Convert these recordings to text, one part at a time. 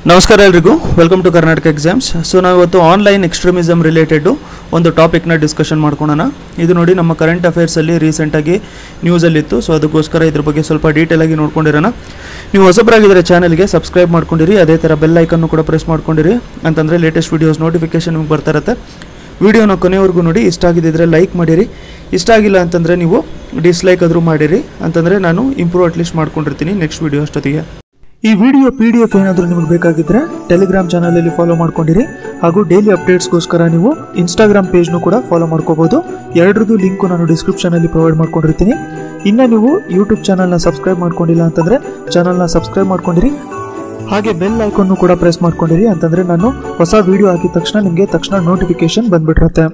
ನಮಸ್ಕಾರ ಎಲ್ರಿಗೂ welcome to Karnataka exams so ನಾವು ಇವತ್ತು ಆನ್ಲೈನ್ ಎಕ್ಸ್ಟ್ರೀಮಿಸಮ್ ರಿಲೇಟೆಡ್ ಒಂದು ಟಾಪಿಕ್ನ ಡಿಸ್ಕಷನ್ ಮಾಡ್ಕೊಳ್ಳೋಣ ಇದು ನೋಡಿ ನಮ್ಮ ಕರೆಂಟ್ ಅಫೇರ್ಸಲ್ಲಿ ರೀಸೆಂಟಾಗಿ ನ್ಯೂಸಲ್ಲಿತ್ತು ಸೊ ಅದಕ್ಕೋಸ್ಕರ ಇದ್ರ ಬಗ್ಗೆ ಸ್ವಲ್ಪ ಡೀಟೇಲ್ ಆಗಿ ನೋಡ್ಕೊಂಡಿರೋಣ ನೀವು ಹೊಸಬರಾಗಿದ್ದರೆ ಚಾನಲ್ಗೆ ಸಬ್ಸ್ಕ್ರೈಬ್ ಮಾಡ್ಕೊಂಡಿರಿ ಅದೇ ಥರ ಬೆಲ್ ಐಕನ್ನು ಕೂಡ ಪ್ರೆಸ್ ಮಾಡ್ಕೊಂಡಿರಿ ಅಂತಂದರೆ ಲೇಟೆಸ್ಟ್ ವೀಡಿಯೋಸ್ ನೋಟಿಫಿಕೇಶನ್ ನಿಮ್ಗೆ ಬರ್ತಾ ಇರುತ್ತೆ ವಿಡಿಯೋನ ಕೊನೆವರೆಗೂ ನೋಡಿ ಇಷ್ಟ ಆಗಿದ್ದರೆ ಲೈಕ್ ಮಾಡಿರಿ ಇಷ್ಟ ಆಗಿಲ್ಲ ಅಂತಂದರೆ ನೀವು ಡಿಸ್ಲೈಕ್ ಆದರೂ ಮಾಡಿರಿ ಅಂತಂದರೆ ನಾನು ಇಂಪ್ರೂವ್ ಅಟ್ಲೀಸ್ಟ್ ಮಾಡ್ಕೊಂಡಿರ್ತೀನಿ ನೆಕ್ಸ್ಟ್ ವೀಡಿಯೋ ಅಷ್ಟೊತ್ತಿಗೆ ಈ ವಿಡಿಯೋ ಪಿ ಡಿ ಎಫ್ ಏನಾದರೂ ನಿಮಗೆ ಬೇಕಾಗಿದ್ದರೆ ಟೆಲಿಗ್ರಾಮ್ ಚಾನಲಲ್ಲಿ ಫಾಲೋ ಮಾಡ್ಕೊಂಡಿರಿ ಹಾಗೂ ಡೈಲಿ ಅಪ್ಡೇಟ್ಸ್ಗೋಸ್ಕರ ನೀವು ಇನ್ಸ್ಟಾಗ್ರಾಮ್ ಪೇಜ್ನು ಕೂಡ ಫಾಲೋ ಮಾಡ್ಕೋಬೋದು ಎರಡರದ್ದು ಲಿಂಕು ನಾನು ಡಿಸ್ಕ್ರಿಪ್ಷನಲ್ಲಿ ಪ್ರೊವೈಡ್ ಮಾಡ್ಕೊಂಡಿರ್ತೀನಿ ಇನ್ನು ನೀವು ಯೂಟ್ಯೂಬ್ ಚಾನಲ್ನ ಸಬ್ಸ್ಕ್ರೈಬ್ ಮಾಡ್ಕೊಂಡಿಲ್ಲ ಅಂತಂದರೆ ಚಾನಲ್ನ ಸಬ್ಸ್ಕ್ರೈಬ್ ಮಾಡ್ಕೊಂಡಿರಿ ಹಾಗೆ ಬೆಲ್ ಐಕಾನ್ನು ಕೂಡ ಪ್ರೆಸ್ ಮಾಡ್ಕೊಂಡಿರಿ ಅಂತಂದರೆ ನಾನು ಹೊಸ ವಿಡಿಯೋ ಹಾಕಿದ ತಕ್ಷಣ ನಿಮಗೆ ತಕ್ಷಣ ನೋಟಿಫಿಕೇಶನ್ ಬಂದ್ಬಿಟ್ಟಿರುತ್ತೆ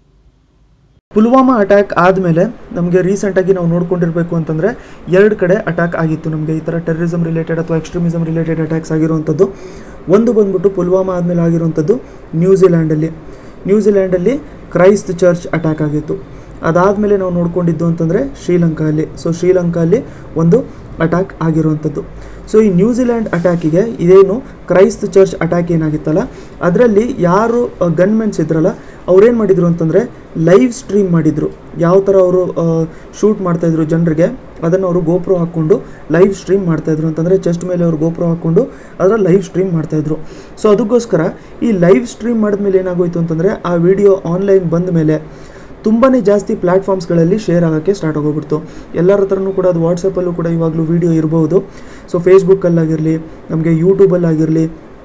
ಪುಲ್ವಾಮಾ ಅಟ್ಯಾಕ್ ಆದಮೇಲೆ ನಮಗೆ ರೀಸೆಂಟಾಗಿ ನಾವು ನೋಡ್ಕೊಂಡಿರಬೇಕು ಅಂತಂದರೆ ಎರಡು ಕಡೆ ಅಟ್ಯಾಕ್ ಆಗಿತ್ತು ನಮಗೆ ಈ ಥರ ಟೆರರಿಸಮ್ ರಿಲೇಟೆಡ್ ಅಥವಾ ಎಕ್ಸ್ಟ್ರೀಮಿಸಮ್ ರಿಲೇಟೆಡ್ ಅಟ್ಯಾಕ್ಸ್ ಆಗಿರುವಂಥದ್ದು ಒಂದು ಬಂದ್ಬಿಟ್ಟು ಪುಲ್ವಾಮಾ ಆದಮೇಲೆ ಆಗಿರುವಂಥದ್ದು ನ್ಯೂಜಿಲ್ಯಾಂಡಲ್ಲಿ ನ್ಯೂಜಿಲ್ಯಾಂಡಲ್ಲಿ ಕ್ರೈಸ್ಟ್ ಚರ್ಚ್ ಅಟ್ಯಾಕ್ ಆಗಿತ್ತು ಅದಾದಮೇಲೆ ನಾವು ನೋಡ್ಕೊಂಡಿದ್ದು ಅಂತಂದರೆ ಶ್ರೀಲಂಕಾದಲ್ಲಿ ಸೊ ಶ್ರೀಲಂಕಾದಲ್ಲಿ ಒಂದು ಅಟ್ಯಾಕ್ ಆಗಿರುವಂಥದ್ದು ಸೊ ಈ ನ್ಯೂಜಿಲ್ಯಾಂಡ್ ಅಟ್ಯಾಕಿಗೆ ಇದೇನು ಕ್ರೈಸ್ತ್ ಚರ್ಚ್ ಅಟ್ಯಾಕ್ ಏನಾಗಿತ್ತಲ್ಲ ಅದರಲ್ಲಿ ಯಾರು ಗನ್ಮೆನ್ಸ್ ಇದ್ರಲ್ಲ ಅವ್ರೇನು ಮಾಡಿದರು ಅಂತಂದರೆ ಲೈವ್ ಸ್ಟ್ರೀಮ್ ಮಾಡಿದರು ಯಾವ ಥರ ಅವರು ಶೂಟ್ ಮಾಡ್ತಾಯಿದ್ರು ಜನರಿಗೆ ಅದನ್ನು ಅವರು ಗೋಪ್ರೋ ಹಾಕ್ಕೊಂಡು ಲೈವ್ ಸ್ಟ್ರೀಮ್ ಮಾಡ್ತಾಯಿದ್ರು ಅಂತಂದರೆ ಚೆಸ್ಟ್ ಮೇಲೆ ಅವರು ಗೋಪ್ರೋ ಹಾಕ್ಕೊಂಡು ಅದರ ಲೈವ್ ಸ್ಟ್ರೀಮ್ ಮಾಡ್ತಾಯಿದ್ರು ಸೊ ಅದಕ್ಕೋಸ್ಕರ ಈ ಲೈವ್ ಸ್ಟ್ರೀಮ್ ಮಾಡಿದ್ಮೇಲೆ ಏನಾಗೋಯ್ತು ಅಂತಂದರೆ ಆ ವಿಡಿಯೋ ಆನ್ಲೈನ್ ಬಂದ ಮೇಲೆ ತುಂಬಾ ಜಾಸ್ತಿ ಪ್ಲ್ಯಾಟ್ಫಾರ್ಮ್ಸ್ಗಳಲ್ಲಿ ಶೇರ್ ಆಗೋಕ್ಕೆ ಸ್ಟಾರ್ಟ್ ಆಗೋಗ್ಬಿಡ್ತು ಎಲ್ಲರ ಹತ್ರನೂ ಕೂಡ ಅದು ವಾಟ್ಸಪ್ಪಲ್ಲೂ ಕೂಡ ಇವಾಗಲೂ ವೀಡಿಯೋ ಇರ್ಬೋದು ಸೊ ಫೇಸ್ಬುಕ್ಕಲ್ಲಾಗಿರಲಿ ನಮಗೆ ಯೂಟ್ಯೂಬಲ್ಲಾಗಿರಲಿ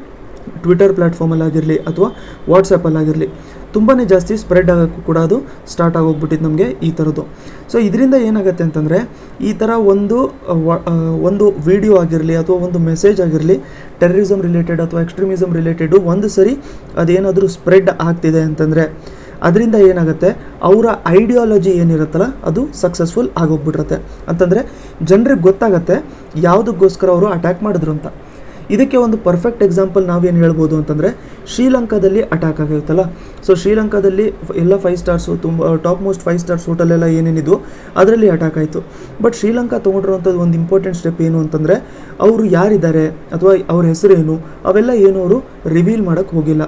ಟ್ವಿಟರ್ ಪ್ಲ್ಯಾಟ್ಫಾರ್ಮಲ್ಲಾಗಿರಲಿ ಅಥವಾ ವಾಟ್ಸಪ್ಪಲ್ಲಾಗಿರಲಿ ತುಂಬಾ ಜಾಸ್ತಿ ಸ್ಪ್ರೆಡ್ ಆಗೋಕ್ಕೂ ಕೂಡ ಅದು ಸ್ಟಾರ್ಟ್ ಆಗೋಗ್ಬಿಟ್ಟಿದ್ದು ನಮಗೆ ಈ ಥರದ್ದು ಸೊ ಇದರಿಂದ ಏನಾಗುತ್ತೆ ಅಂತಂದರೆ ಈ ಥರ ಒಂದು ಅ, ವ- ಅ, ಒಂದು ವಿಡಿಯೋ ಆಗಿರಲಿ ಅಥವಾ ಒಂದು ಮೆಸೇಜ್ ಆಗಿರಲಿ ಟೆರರಿಸಮ್ ರಿಲೇಟೆಡ್ ಅಥವಾ ಎಕ್ಸ್ಟ್ರೀಮಿಸಮ್ ರಿಲೇಟೆಡು ಒಂದು ಸರಿ ಅದೇನಾದರೂ ಸ್ಪ್ರೆಡ್ ಆಗ್ತಿದೆ ಅಂತಂದರೆ ಅದರಿಂದ ಏನಾಗುತ್ತೆ ಅವರ ಐಡಿಯಾಲಜಿ ಏನಿರುತ್ತಲ್ಲ ಅದು ಸಕ್ಸಸ್ಫುಲ್ ಆಗೋಗ್ಬಿಟ್ಟಿರುತ್ತೆ ಅಂತಂದರೆ ಜನರಿಗೆ ಗೊತ್ತಾಗತ್ತೆ ಯಾವುದಕ್ಕೋಸ್ಕರ ಅವರು ಅಟ್ಯಾಕ್ ಮಾಡಿದ್ರು ಅಂತ ಇದಕ್ಕೆ ಒಂದು ಪರ್ಫೆಕ್ಟ್ ಎಕ್ಸಾಂಪಲ್ ನಾವೇನು ಹೇಳ್ಬೋದು ಅಂತಂದರೆ ಶ್ರೀಲಂಕಾದಲ್ಲಿ ಅಟ್ಯಾಕ್ ಆಗಿರುತ್ತಲ್ಲ ಸೊ ಶ್ರೀಲಂಕಾದಲ್ಲಿ ಫ- ಎಲ್ಲ ಫೈವ್ ಸ್ಟಾರ್ಸು ತುಂಬ ಟಾಪ್ ಮೋಸ್ಟ್ ಫೈವ್ ಸ್ಟಾರ್ಸ್ ಹೋಟೆಲೆಲ್ಲ ಏನೇನಿದ್ವು ಅದರಲ್ಲಿ ಅಟ್ಯಾಕ್ ಆಯಿತು ಬಟ್ ಶ್ರೀಲಂಕಾ ತೊಗೊಂಡಿರುವಂಥದ್ದು ಒಂದು ಇಂಪಾರ್ಟೆಂಟ್ ಸ್ಟೆಪ್ ಏನು ಅಂತಂದರೆ ಅವರು ಯಾರಿದ್ದಾರೆ ಅಥವಾ ಅವ್ರ ಹೆಸರೇನು ಅವೆಲ್ಲ ಏನು ಅವರು ರಿವೀಲ್ ಮಾಡೋಕ್ಕೆ ಹೋಗಿಲ್ಲ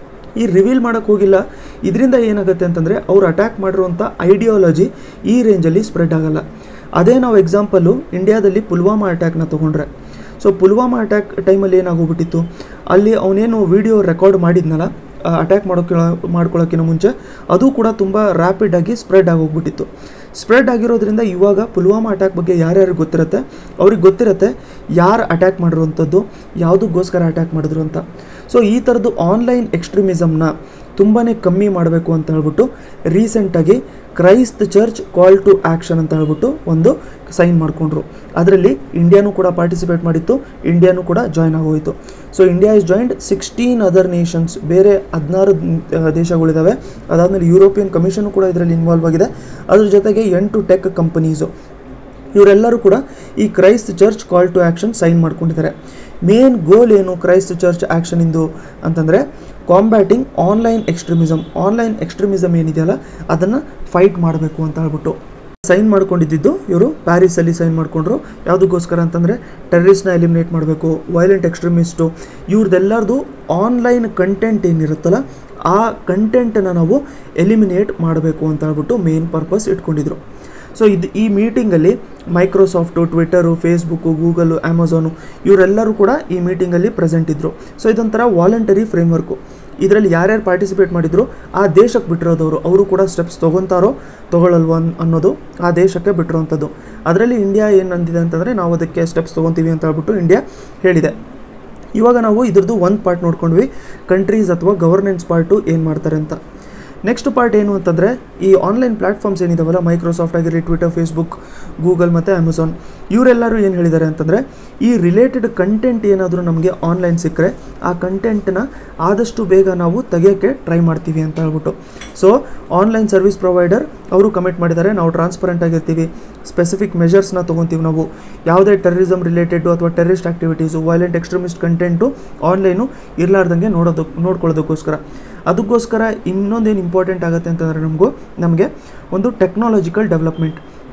ಈ ರಿವೀಲ್ ಮಾಡೋಕ್ಕೆ ಹೋಗಿಲ್ಲ ಇದರಿಂದ ಏನಾಗುತ್ತೆ ಅಂತಂದರೆ ಅವ್ರು ಅಟ್ಯಾಕ್ ಮಾಡಿರುವಂಥ ಐಡಿಯಾಲಜಿ ಈ ರೇಂಜಲ್ಲಿ ಸ್ಪ್ರೆಡ್ ಆಗಲ್ಲ ಅದೇ ನಾವು ಎಕ್ಸಾಂಪಲು ಇಂಡಿಯಾದಲ್ಲಿ ಪುಲ್ವಾಮಾ ಅಟ್ಯಾಕ್ನ ತೊಗೊಂಡ್ರೆ ಸೊ ಪುಲ್ವಾಮಾ ಅಟ್ಯಾಕ್ ಟೈಮಲ್ಲಿ ಏನಾಗೋಗ್ಬಿಟ್ಟಿತ್ತು ಅಲ್ಲಿ ಅವನೇನು ವಿಡಿಯೋ ರೆಕಾರ್ಡ್ ಮಾಡಿದ್ನಲ್ಲ ಅಟ್ಯಾಕ್ ಮಾಡೋಕ್ಕೆ ಮಾಡ್ಕೊಳ್ಳೋಕ್ಕಿಂತ ಮುಂಚೆ ಅದು ಕೂಡ ತುಂಬ ರ್ಯಾಪಿಡಾಗಿ ಸ್ಪ್ರೆಡ್ ಆಗೋಗ್ಬಿಟ್ಟಿತ್ತು ಸ್ಪ್ರೆಡ್ ಆಗಿರೋದ್ರಿಂದ ಇವಾಗ ಪುಲ್ವಾಮಾ ಅಟ್ಯಾಕ್ ಬಗ್ಗೆ ಯಾರ್ಯಾರಿಗೆ ಗೊತ್ತಿರುತ್ತೆ ಅವ್ರಿಗೆ ಗೊತ್ತಿರುತ್ತೆ ಯಾರು ಅಟ್ಯಾಕ್ ಮಾಡಿರುವಂಥದ್ದು ಯಾವುದಕ್ಕೋಸ್ಕರ ಅಟ್ಯಾಕ್ ಮಾಡಿದ್ರು ಅಂತ ಸೊ ಈ ಥರದ್ದು ಆನ್ಲೈನ್ ಎಕ್ಸ್ಟ್ರೀಮಿಸಮ್ನ ತುಂಬಾ ಕಮ್ಮಿ ಮಾಡಬೇಕು ಅಂತ ಹೇಳ್ಬಿಟ್ಟು ರೀಸೆಂಟಾಗಿ Christchurch call to action ಅಂತ ಹೇಳ್ಬಿಟ್ಟು ಒಂದು ಸೈನ್ ಮಾಡಿಕೊಂಡ್ರು ಅದರಲ್ಲಿ ಇಂಡಿಯಾನೂ ಕೂಡ ಪಾರ್ಟಿಸಿಪೇಟ್ ಮಾಡಿತ್ತು ಇಂಡಿಯಾನೂ ಕೂಡ ಜಾಯ್ನ್ ಆಗೋಯಿತು so India is joined sixteen other nations ಬೇರೆ ಹದಿನಾರು ದೇಶಗಳಿದ್ದಾವೆ ಅದಾದಮೇಲೆ ಯುರೋಪಿಯನ್ ಕಮಿಷನು ಕೂಡ ಇದರಲ್ಲಿ ಇನ್ವಾಲ್ವ್ ಆಗಿದೆ ಅದ್ರ ಜೊತೆಗೆ ಎಂಟು ಟೆಕ್ ಕಂಪನೀಸು ಇವರೆಲ್ಲರೂ ಕೂಡ ಈ Christchurch call to action sign ಮಾಡ್ಕೊಂಡಿದ್ದಾರೆ ಮೇನ್ ಗೋಲ್ ಏನು ಕ್ರೈಸ್ಟ್ ಚರ್ಚ್ ಆ್ಯಕ್ಷನಿಂದು ಅಂತಂದರೆ combating online extremism online extremism ಏನಿದೆಯಲ್ಲ ಅದನ್ನು ಫೈಟ್ ಮಾಡಬೇಕು ಅಂತ ಹೇಳ್ಬಿಟ್ಟು ಸೈನ್ ಮಾಡ್ಕೊಂಡಿದ್ದು ಇವರು ಪ್ಯಾರಿಸಲ್ಲಿ ಸೈನ್ ಮಾಡಿಕೊಂಡ್ರು ಯಾವುದಕ್ಕೋಸ್ಕರ ಅಂತಂದರೆ ಟೆರರಿಸ್ಟ್ನ ಎಲಿಮಿನೇಟ್ ಮಾಡಬೇಕು ವೈಲೆಂಟ್ ಎಕ್ಸ್ಟ್ರೀಮಿಸ್ಟು ಇವ್ರದ್ದೆಲ್ಲರದು ಆನ್ಲೈನ್ ಕಂಟೆಂಟ್ ಏನಿರುತ್ತಲ್ಲ ಆ ಕಂಟೆಂಟನ್ನು ನಾವು ಎಲಿಮಿನೇಟ್ ಮಾಡಬೇಕು ಅಂತ ಹೇಳ್ಬಿಟ್ಟು ಮೇನ್ ಪರ್ಪಸ್ ಇಟ್ಕೊಂಡಿದ್ರು ಸೊ ಇದು ಈ ಮೀಟಿಂಗಲ್ಲಿ Microsoft Twitter Facebook Google Amazon ಇವರೆಲ್ಲರೂ ಕೂಡ ಈ ಮೀಟಿಂಗಲ್ಲಿ ಪ್ರೆಸೆಂಟ್ ಇದ್ದರು ಸೊ ಇದೊಂಥರ ವಾಲಂಟರಿ ಫ್ರೇಮ್ವರ್ಕು ಇದರಲ್ಲಿ ಯಾರ್ಯಾರು ಪಾರ್ಟಿಸಿಪೇಟ್ ಮಾಡಿದ್ರು ಆ ದೇಶಕ್ಕೆ ಬಿಟ್ಟಿರೋದವರು ಅವರು ಕೂಡ ಸ್ಟೆಪ್ಸ್ ತೊಗೊತಾರೋ ತೊಗೊಳಲ್ವ ಅನ್- ಅನ್ನೋದು ಆ ದೇಶಕ್ಕೆ ಬಿಟ್ಟಿರೋವಂಥದ್ದು ಅದರಲ್ಲಿ ಇಂಡಿಯಾ ಏನು ಅಂದಿದೆ ಅಂತಂದರೆ ನಾವು ಅದಕ್ಕೆ ಸ್ಟೆಪ್ಸ್ ತೊಗೊತೀವಿ ಅಂತ ಹೇಳ್ಬಿಟ್ಟು ಇಂಡಿಯಾ ಹೇಳಿದೆ ಇವಾಗ ನಾವು ಇದ್ರದ್ದು ಒಂದು ಪಾರ್ಟ್ ನೋಡ್ಕೊಂಡ್ವಿ ಕಂಟ್ರೀಸ್ ಅಥವಾ ಗವರ್ನೆನ್ಸ್ ಪಾರ್ಟು ಏನು ಮಾಡ್ತಾರೆ ಅಂತ ನೆಕ್ಸ್ಟ್ ಪಾರ್ಟ್ ಏನು ಅಂತಂದರೆ ಈ ಆನ್ಲೈನ್ ಪ್ಲ್ಯಾಟ್ಫಾರ್ಮ್ಸ್ ಏನಿದಾವಲ್ಲ ಮೈಕ್ರೋಸಾಫ್ಟ್ ಆಗಿರಲಿ ಟ್ವಿಟರ್ ಫೇಸ್ಬುಕ್ ಗೂಗಲ್ ಮತ್ತು ಅಮೆಝಾನ್ ಇವರೆಲ್ಲರೂ ಏನು ಹೇಳಿದ್ದಾರೆ ಅಂತಂದರೆ ಈ ರಿಲೇಟೆಡ್ ಕಂಟೆಂಟ್ ಏನಾದರೂ ನಮಗೆ ಆನ್ಲೈನ್ ಸಿಕ್ಕರೆ ಆ ಕಂಟೆಂಟ್ನ ಆದಷ್ಟು ಬೇಗ ನಾವು ತೆಗಿಯೋಕ್ಕೆ ಟ್ರೈ ಮಾಡ್ತೀವಿ ಅಂತ ಹೇಳ್ಬಿಟ್ಟು ಸೊ ಆನ್ಲೈನ್ ಸರ್ವಿಸ್ ಪ್ರೊವೈಡರ್ ಅವರು ಕಮಿಟ್ ಮಾಡಿದ್ದಾರೆ ನಾವು ಟ್ರಾನ್ಸ್ಪರೆಂಟ್ ಆಗಿರ್ತೀವಿ ಸ್ಪೆಸಿಫಿಕ್ ಮೆಷರ್ಸ್ನ ತೊಗೊತೀವಿ ನಾವು ಯಾವುದೇ ಟೆರರಿಸಮ್ ರಿಲೇಟೆಡು ಅಥವಾ terrorist activities violent extremist content online ಇರಲಾರ್ದಂಗೆ ನೋಡೋದು ನೋಡ್ಕೊಳ್ಳೋದಕ್ಕೋಸ್ಕರ ಅದಕ್ಕೋಸ್ಕರ ಇನ್ನೊಂದೇನು ಇಂಪಾರ್ಟೆಂಟ್ ಆಗುತ್ತೆ ಅಂತಂದರೆ ನಮಗೂ ನಮಗೆ ಒಂದು ಟೆಕ್ನಾಲಜಿಕಲ್ ಡೆವಲಪ್ಮೆಂಟ್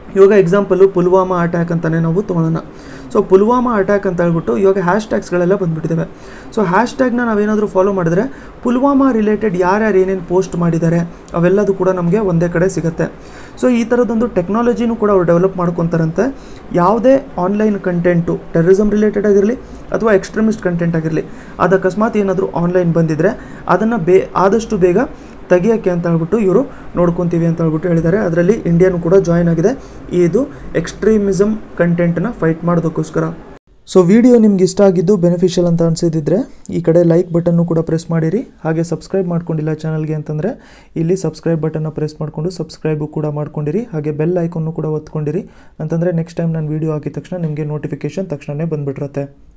ಇವಾಗ ಎಕ್ಸಾಂಪಲು ಪುಲ್ವಾಮಾ ಅಟ್ಯಾಕ್ ಅಂತಲೇ ನಾವು ತೊಗೊಳ್ಳೋಣ ಸೊ ಪುಲ್ವಾಮಾ ಅಟ್ಯಾಕ್ ಅಂತ ಹೇಳ್ಬಿಟ್ಟು ಇವಾಗ ಹ್ಯಾಶ್ ಟ್ಯಾಗ್ಸ್ಗಳೆಲ್ಲ ಬಂದುಬಿಟ್ಟಿದ್ದಾವೆ ಸೊ ಹ್ಯಾಶ್ ಟ್ಯಾಗ್ನ ನಾವೇನಾದರೂ ಫಾಲೋ ಮಾಡಿದ್ರೆ ಪುಲ್ವಾಮಾ ರಿಲೇಟೆಡ್ ಯಾರ್ಯಾರು ಏನೇನು ಪೋಸ್ಟ್ ಮಾಡಿದ್ದಾರೆ ಅವೆಲ್ಲದು ಕೂಡ ನಮಗೆ ಒಂದೇ ಕಡೆ ಸಿಗುತ್ತೆ ಸೊ ಈ ಥರದೊಂದು ಟೆಕ್ನಾಲಜಿನೂ ಕೂಡ ಅವ್ರು ಡೆವಲಪ್ ಮಾಡ್ಕೊತಾರಂತೆ ಯಾವುದೇ ಆನ್ಲೈನ್ ಕಂಟೆಂಟು ಟೆರರಿಸಮ್ ರಿಲೇಟೆಡ್ ಆಗಿರಲಿ ಅಥವಾ ಎಕ್ಸ್ಟ್ರೀಮಿಸ್ಟ್ ಕಂಟೆಂಟ್ ಆಗಿರಲಿ ಅದು ಅಕಸ್ಮಾತ್ ಏನಾದರೂ ಆನ್ಲೈನ್ ಬಂದಿದ್ದರೆ ಅದನ್ನು ಬೇ ಆದಷ್ಟು ಬೇಗ ತೆಗಿಯೋಕ್ಕೆ ಅಂತ ಹೇಳ್ಬಿಟ್ಟು ಇವರು ನೋಡ್ಕೊತೀವಿ ಅಂತ ಹೇಳ್ಬಿಟ್ಟು ಹೇಳಿದ್ದಾರೆ ಅದರಲ್ಲಿ ಇಂಡಿಯಾನು ಕೂಡ ಜಾಯ್ನ್ ಆಗಿದೆ ಇದು ಎಕ್ಸ್ಟ್ರೀಮಿಸಮ್ ಕಂಟೆಂಟ್ನ ಫೈಟ್ ಮಾಡೋದಕ್ಕೋಸ್ಕರ ಸೊ ವಿಡಿಯೋ ನಿಮ್ಗೆ ಇಷ್ಟ ಆಗಿದ್ದು ಬೆನಿಫಿಷಿಯಲ್ ಅಂತ ಅನಿಸಿದ್ರೆ ಈ ಕಡೆ ಲೈಕ್ ಬಟನ್ನು ಕೂಡ ಪ್ರೆಸ್ ಮಾಡಿರಿ ಹಾಗೆ ಸಬ್ಸ್ಕ್ರೈಬ್ ಮಾಡ್ಕೊಂಡಿಲ್ಲ ಚಾನಲ್ಗೆ ಅಂತಂದರೆ ಇಲ್ಲಿ ಸಬ್ಸ್ಕ್ರೈಬ್ ಬಟನ್ನ ಪ್ರೆಸ್ ಮಾಡಿಕೊಂಡು ಸಬ್ಸ್ಕ್ರೈಬು ಕೂಡ ಮಾಡ್ಕೊಂಡಿರಿ ಹಾಗೆ ಬೆಲ್ ಐಕನ್ನು ಕೂಡ ಒತ್ಕೊಂಡಿರಿ ಅಂತಂದರೆ ನೆಕ್ಸ್ಟ್ ಟೈಮ್ ನಾನು ವೀಡಿಯೋ ಹಾಕಿದ ತಕ್ಷಣ ನಿಮಗೆ ನೋಟಿಫಿಕೇಷನ್ ತಕ್ಷಣವೇ ಬಂದುಬಿಟ್ಟಿರುತ್ತೆ